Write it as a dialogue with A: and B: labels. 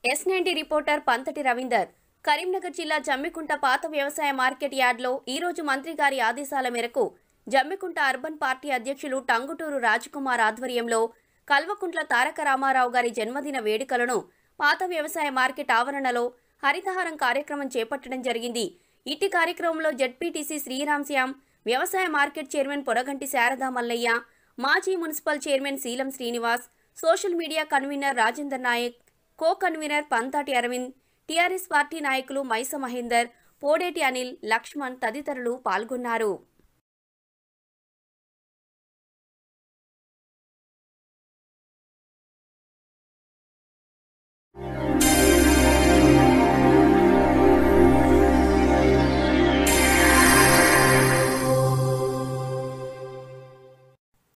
A: yes ninety reporter Panthati Ravinder Karimnagar జిల్లా జమ్మికుంట పాత వ్యవసాయ మార్కెట్ యార్డ్లో ఈ రోజు మంత్రి గారి ఆదేశాల మేరకు జమ్మికుంట అర్బన్ పార్టీ అధ్యక్షులు టంగుటూరు రాజకుమార్ ఆధ్వర్యంలో కల్వకుంట్ల తారక రామారావు గారి జన్మదిన వేడుకలను పాత వ్యవసాయ మార్కెట్ ఆవరణలో హరితహారం కార్యక్రమం చేపట్టడం జరిగింది ఇట్టి కార్యక్రమంలో జడ్పీటీసీ శ్రీరామ్ శ్యామ్ వ్యవసాయ మార్కెట్ చైర్మన్ పొరగంటి శారదా మల్లయ్య మాజీ municipal chairman Seelam Srinivas social media convener Rajender Nayak co convener Panthati Arvind TRS party నాయకులు మైస మహేందర్ పోడేటి అనిల్ లక్ష్మణ్ తదితరులు పాల్గొన్నారు